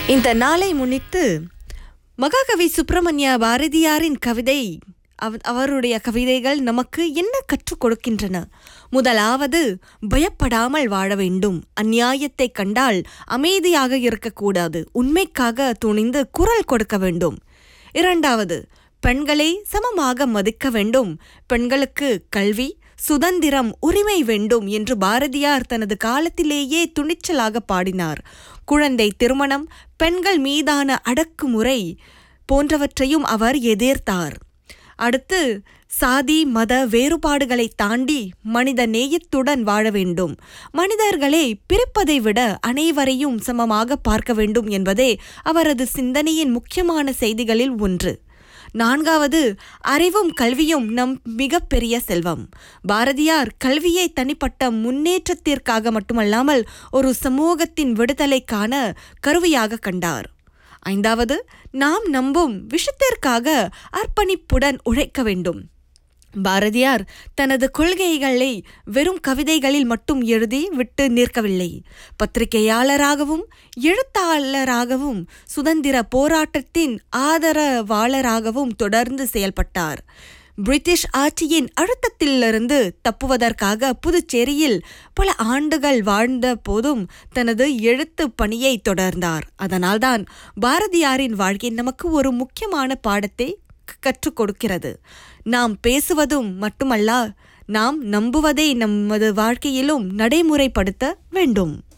இந்த நாளை முன்னிட்டு மகாகவி சுப்பிரமணிய பாரதியாரின் கவிதை அவ- அவருடைய கவிதைகள் நமக்கு என்ன கற்றுக் கொடுக்கின்றன முதலாவது பயப்படாமல் வாழ வேண்டும் அந்நியாயத்தை கண்டால் அமைதியாக இருக்கக்கூடாது உண்மைக்காக துணிந்து குரல் கொடுக்க வேண்டும் இரண்டாவது பெண்களை சமமாக மதிக்க வேண்டும் பெண்களுக்கு கல்வி சுதந்திரம் உரிமை வேண்டும் என்று பாரதியார் தனது காலத்திலேயே துணிச்சலாக பாடினார் குழந்தை திருமணம் பெண்கள் மீதான அடக்குமுறை போன்றவற்றையும் அவர் எதிர்த்தார் அடுத்து சாதி மத வேறுபாடுகளை தாண்டி மனித நேயத்துடன் வாழ வேண்டும் மனிதர்களை பிரிப்பதை விட அனைவரையும் சமமாக பார்க்க வேண்டும் என்பதே அவரது சிந்தனையின் முக்கியமான செய்திகளில் ஒன்று நான்காவது அறிவும் கல்வியும் நம் மிகப்பெரிய செல்வம் பாரதியார் கல்வியை தனிப்பட்ட முன்னேற்றத்திற்காக மட்டுமல்லாமல் ஒரு சமூகத்தின் விடுதலைக்கான கருவியாக கண்டார் ஐந்தாவது நாம் நம்பும் விஷயத்திற்காக அர்ப்பணிப்புடன் உழைக்க வேண்டும் பாரதியார் தனது கொள்கைகளை வெறும் கவிதைகளில் மட்டும் எழுதி விட்டு நிற்கவில்லை பத்திரிகையாளராகவும் எழுத்தாளராகவும் சுதந்திர போராட்டத்தின் ஆதரவாளராகவும் தொடர்ந்து செயல்பட்டார் பிரிட்டிஷ் ஆட்சியின் அழுத்தத்திலிருந்து தப்புவதற்காக புதுச்சேரியில் பல ஆண்டுகள் வாழ்ந்த போதும் தனது எழுத்து பணியை தொடர்ந்தார் அதனால்தான் பாரதியாரின் வாழ்க்கை நமக்கு ஒரு முக்கியமான பாடத்தை க- கற்றுக் கொடுக்கிறது நாம் பேசுவதும் மட்டுமல்ல நாம் நம்புவதை நமது வாழ்க்கையிலும் நடைமுறைப்படுத்த வேண்டும்